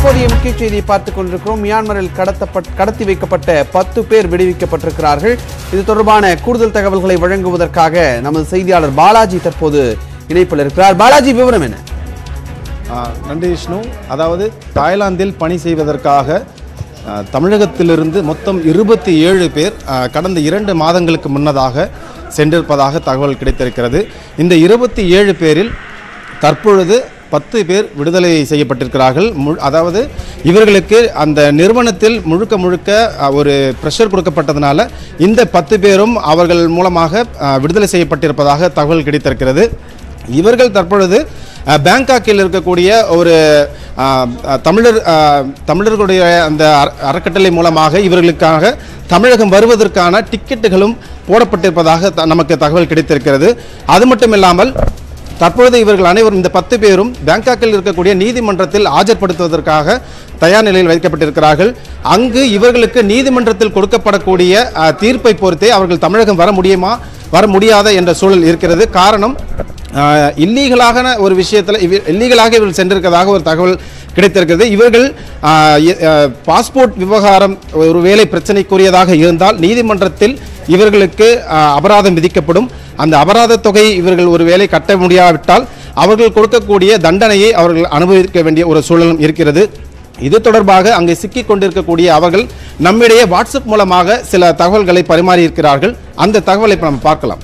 தற்போதைய முக்கிய செய்தியை பார்த்துக் கொண்டிருக்கிறோம் மியான்மரில் கடத்தப்பட் கடத்தி வைக்கப்பட்ட பத்து பேர் விடுவிக்கப்பட்டிருக்கிறார்கள் இது தொடர்பான கூடுதல் தகவல்களை வழங்குவதற்காக நமது செய்தியாளர் பாலாஜி தற்போது இணைப்பில் இருக்கிறார் பாலாஜி விவரம் என்ன ஆ, நன்றி விஷ்ணு அதாவது தாய்லாந்தில் பணி செய்வதற்காக ஆ, தமிழகத்திலிருந்து மொத்தம் இருபத்தி ஏழு பேர் ஆ, கடந்த இரண்டு மாதங்களுக்கு முன்னதாக சென்றிருப்பதாக தகவல் கிடைத்திருக்கிறது இந்த இருபத்தி ஏழு பேரில் தற்பொழுது பத்து பேர் விடுதலை செய்யப்பட்டிருக்கிறார்கள் மு அதாவது இவர்களுக்கு அந்த நிறுவனத்தில் முழுக்க முழுக்க ஆ, ஒரு ப்ரெஷர் கொடுக்கப்பட்டதுனால இந்த பத்து பேரும் அவர்கள் மூலமாக ஆ, விடுதலை செய்யப்பட்டிருப்பதாக தகவல் கிடைத்திருக்கிறது இவர்கள் தற்பொழுது அஹ், பேங்காக்கில் இருக்கக்கூடிய ஒரு அஹ், அஹ், தமிழர் அஹ், தமிழர்களுடைய அந்த அற- அறக்கட்டளை மூலமாக இவர்களுக்காக தமிழகம் வருவதற்கான டிக்கெட்டுகளும் போடப்பட்டிருப்பதாக த- நமக்கு தகவல் கிடைத்திருக்கிறது அது மட்டும் இல்லாமல் தற்பொழுது இவர்கள் அனைவரும் இந்த பத்து பேரும் பேங்காக்கில் இருக்கக்கூடிய நீதிமன்றத்தில் ஆஜர்படுத்துவதற்காக தயார் நிலையில் வைக்கப்பட்டிருக்கிறார்கள் அங்கு இவர்களுக்கு நீதிமன்றத்தில் கொடுக்கப்படக்கூடிய அஹ், தீர்ப்பை பொறுத்தே அவர்கள் தமிழகம் வர முடியுமா வர முடியாத என்ற சூழல் இருக்கிறது காரணம் இல்லீகலாக ஒரு விஷயத்தில் இல்லீகலாக இவர்கள் சென்றிருக்கிறதாக ஒரு தகவல் கிடைத்திருக்கிறது இவர்கள் பாஸ்போர்ட் விவகாரம் ஒரு வேலை பிரச்சனைக்குரியதாக இருந்தால் நீதிமன்றத்தில் இவர்களுக்கு ஆஹ், அபராதம் விதிக்கப்படும் அந்த அபராத தொகை இவர்கள் ஒரு வேலை கட்ட முடியாவிட்டால் அவர்கள் கொடுக்கக்கூடிய தண்டனையை அவர்கள் அனுபவிக்க வேண்டிய ஒரு சூழலும் இருக்கிறது இது தொடர்பாக அங்கே சிக்கிக் கொண்டிருக்கக்கூடிய அவர்கள் நம்மிடையே வாட்ஸ்அப் மூலமாக சில தகவல்களை பரிமாறியிருக்கிறார்கள் அந்த தகவலை இப்ப நம்ம பார்க்கலாம்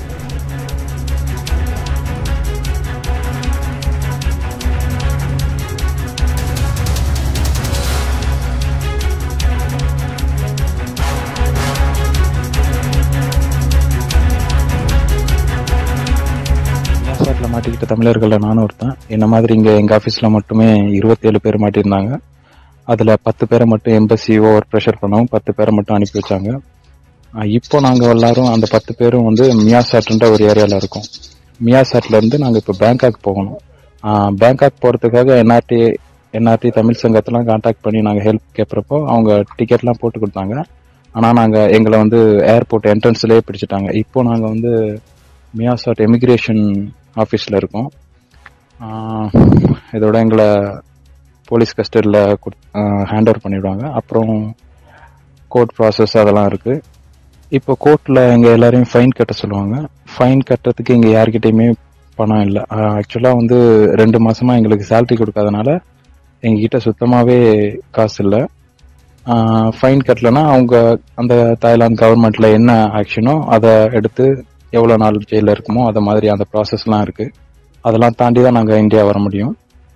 சாட்டில் மாட்டிக்கிட்ட தமிழர்களில் நானும் ஒருத்தன் என்ன மாதிரி இங்கே எங்கள் ஆஃபீஸில் மட்டுமே இருபத்தேழு பேர் மாட்டியிருந்தாங்க அதில் பத்து பேரை மட்டும் எம்பசி ஓவர் ப்ரெஷர் பண்ணவும் பத்து பேரை மட்டும் அனுப்பி வச்சாங்க ஆஹ் இப்போ நாங்கள் எல்லாரும் அந்த பத்து பேரும் வந்து மியாசாட்ன்ற ஒரு ஏரியாவில் இருக்கோம் மியாசாட்லேருந்து நாங்கள் இப்போ பேங்காக் போகணும் ஆஹ் பேங்காக் போகிறதுக்காக என்ஆர்டி என்ஆர்டி தமிழ் சங்கத்தெல்லாம் காண்டாக்ட் பண்ணி நாங்கள் ஹெல்ப் கேட்குறப்போ அவங்க டிக்கெட்லாம் போட்டு கொடுத்தாங்க ஆனால் நாங்கள் எங்களை வந்து ஏர்போர்ட் என்ட்ரன்ஸ்லேயே பிடிச்சிட்டாங்க இப்போ நாங்கள் வந்து மியாசாட் எமிக்ரேஷன் ஆஃபீஸில் இருக்கோம் ஆஹ் இதோட எங்களை போலீஸ் கஸ்டடியில் ஹேண்ட் ஓவர் பண்ணிவிடுவாங்க அப்புறம் கோர்ட் ப்ராசஸ் அதெல்லாம் இருக்குது இப்போ கோர்ட்டில் எங்கள் எல்லாரையும் ஃபைன் கட்ட சொல்லுவாங்க ஃபைன் கட்டுறதுக்கு இங்கே யார்கிட்டயுமே பணம் இல்லை ஆக்சுவலாக வந்து ரெண்டு மாசமா எங்களுக்கு சேலரி கொடுக்காதனால எங்ககிட்ட சுத்தமாகவே காசு இல்லை ஃபைன் கட்டலைன்னா அவங்க அந்த தாய்லாந்து கவர்மெண்ட்ல என்ன ஆக்ஷனோ அதை எடுத்து எவ்வளோ நாள் ஜெயிலில் இருக்குமோ அதை மாதிரி அந்த ப்ராசஸ்லாம் இருக்குது அதெல்லாம் தாண்டி தான் நாங்கள் இந்தியா வர முடியும்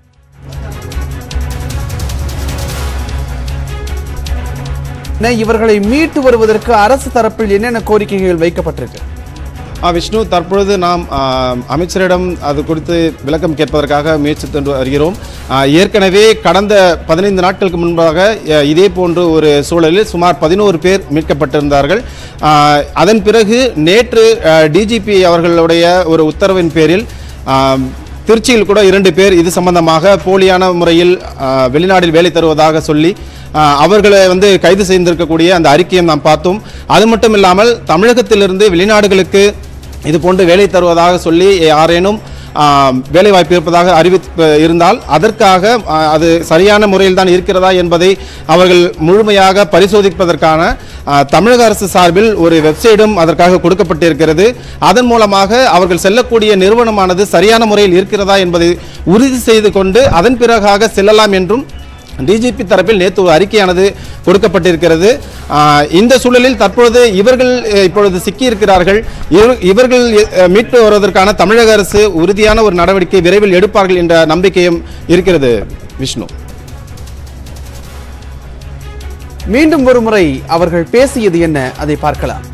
என்ன, இவர்களை மீட்டு வருவதற்கு அரசு தரப்பில் என்னென்ன கோரிக்கைகள் வைக்கப்பட்டிருக்கு ஆ, விஷ்ணு தற்பொழுது நாம் ஆ, அமைச்சரிடம் அது குறித்து விளக்கம் கேட்பதற்காக முயற்சித்து வருகிறோம் ஆ, ஏற்கனவே கடந்த பதினைந்து நாட்களுக்கு முன்பாக அ, இதே போன்று ஒரு சூழலில் சுமார் பதினோரு பேர் மீட்கப்பட்டிருந்தார்கள் ஆ, அதன் பிறகு நேற்று டிஜிபி அவர்களுடைய ஒரு உத்தரவின் பேரில் ஆ, திருச்சியில் கூட இரண்டு பேர் இது சம்பந்தமாக போலியான முறையில் ஆ, வெளிநாட்டில் வேலை தருவதாக சொல்லி ஆ, அவர்களை வந்து கைது செய்திருக்கக்கூடிய அந்த அறிக்கையை நாம் பார்த்தோம் அது மட்டும் இல்லாமல் தமிழகத்திலிருந்து வெளிநாடுகளுக்கு இது போன்று வேலை தருவதாக சொல்லி யாரேனும் ஆ, வேலை வாய்ப்பு இருப்பதாக அறிவிப்பு இருந்தால் அதற்காக ஆ, அது சரியான முறையில் தான் இருக்கிறதா என்பதை அவர்கள் முழுமையாக பரிசோதிப்பதற்கான ஆ, தமிழக அரசு சார்பில் ஒரு வெப்சைடும் அதற்காக கொடுக்கப்பட்டிருக்கிறது அதன் மூலமாக அவர்கள் செல்லக்கூடிய நிறுவனமானது சரியான முறையில் இருக்கிறதா என்பதை உறுதி செய்து கொண்டு அதன் பிறகாக செல்லலாம் என்றும் டிஜிபி தரப்பில் நேற்று ஒரு அறிக்கையானது கொடுக்கப்பட்டிருக்கிறது ஆஹ் இந்த சூழலில் தற்பொழுது இவர்கள் அஹ், இப்பொழுது சிக்கியிருக்கிறார்கள் இவர்- இவர்கள் அஹ், மீட்டு வருவதற்கான தமிழக அரசு உறுதியான ஒரு நடவடிக்கை விரைவில் எடுப்பார்கள் என்ற நம்பிக்கையும் இருக்கிறது விஷ்ணு மீண்டும் ஒரு முறை அவர்கள் பேசியது என்ன அதை பார்க்கலாம்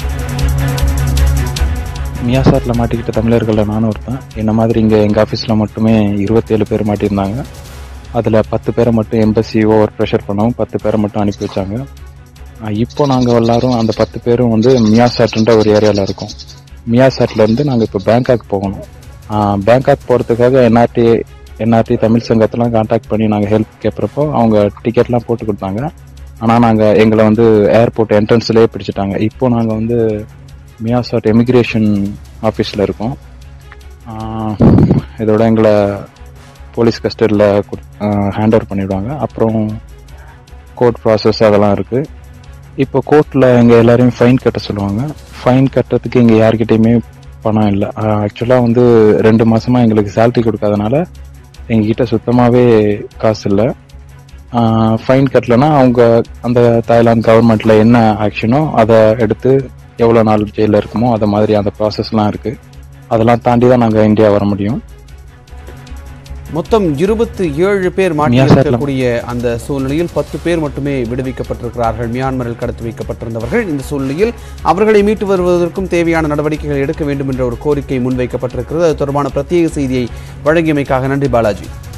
மியாசாட்டில் மாட்டிக்கிட்ட தமிழர்களில் நானும் ஒருத்தன் என்ன மாதிரி இங்கே எங்கள் ஆஃபீஸில் மட்டுமே இருபத்தேழு பேர் மாட்டியிருந்தாங்க அதில் பத்து பேரை மட்டும் எம்பசி ஓவர் ப்ரெஷர் பண்ணவும் பத்து பேரை மட்டும் அனுப்பி வச்சாங்க ஆஹ் இப்போ நாங்கள் எல்லாரும் அந்த பத்து பேரும் வந்து மியாசாட்ன்ற ஒரு ஏரியாவில் இருக்கோம் மியாசாட்லேருந்து நாங்கள் இப்போ பேங்காக் போகணும் ஆஹ் பேங்காக் போகிறதுக்காக என்ஆர்டி என்ஆர்டி தமிழ் சங்கத்தெல்லாம் காண்டாக்ட் பண்ணி நாங்கள் ஹெல்ப் கேட்குறப்போ அவங்க டிக்கெட்லாம் போட்டு கொடுத்தாங்க ஆனால் நாங்கள் எங்களை வந்து ஏர்போர்ட் என்ட்ரன்ஸ்லேயே பிடிச்சிட்டாங்க இப்போ நாங்கள் வந்து மியாசாட் எமிக்ரேஷன் ஆஃபீஸில் இருக்கோம் ஆஹ் இதோட எங்களை போலீஸ் கஸ்டடியில் ஹேண்ட் ஓவர் பண்ணிடுவாங்க அப்புறம் கோர்ட் ப்ராசஸ் அதெல்லாம் இருக்குது இப்போ கோர்ட்டில் எங்கள் எல்லாரையும் ஃபைன் கட்ட சொல்லுவாங்க ஃபைன் கட்டுறதுக்கு எங்கள் யார்கிட்டயுமே பணம் இல்லை ஆக்சுவலாக வந்து ரெண்டு மாசமா எங்களுக்கு சேலரி கொடுக்காதனால எங்ககிட்ட சுத்தமாகவே காசு இல்லை ஃபைன் கட்டலைன்னா அவங்க அந்த தாய்லாந்து கவர்மெண்ட்ல என்ன ஆக்ஷனோ அதை எடுத்து எவ்வளோ நாள் ஜெயிலில் இருக்குமோ அது மாதிரி அந்த ப்ராசஸ்லாம் இருக்கு அதெல்லாம் தாண்டி தான் நாங்கள் இந்தியா வர முடியும் மொத்தம் இருபத்தி ஏழு பேர் மாட்டியிருக்கக்கூடிய அந்த சூழ்நிலையில் பத்து பேர் மட்டுமே விடுவிக்கப்பட்டிருக்கிறார்கள் மியான்மரில் கடத்தி வைக்கப்பட்டிருந்தவர்கள் இந்த சூழ்நிலையில் அவர்களை மீட்டு வருவதற்கும் தேவையான நடவடிக்கைகள் எடுக்க வேண்டும் என்ற ஒரு கோரிக்கை முன்வைக்கப்பட்டிருக்கிறது அது தொடர்பான பிரத்யேக செய்தியை வழங்கியமைக்காக நன்றி பாலாஜி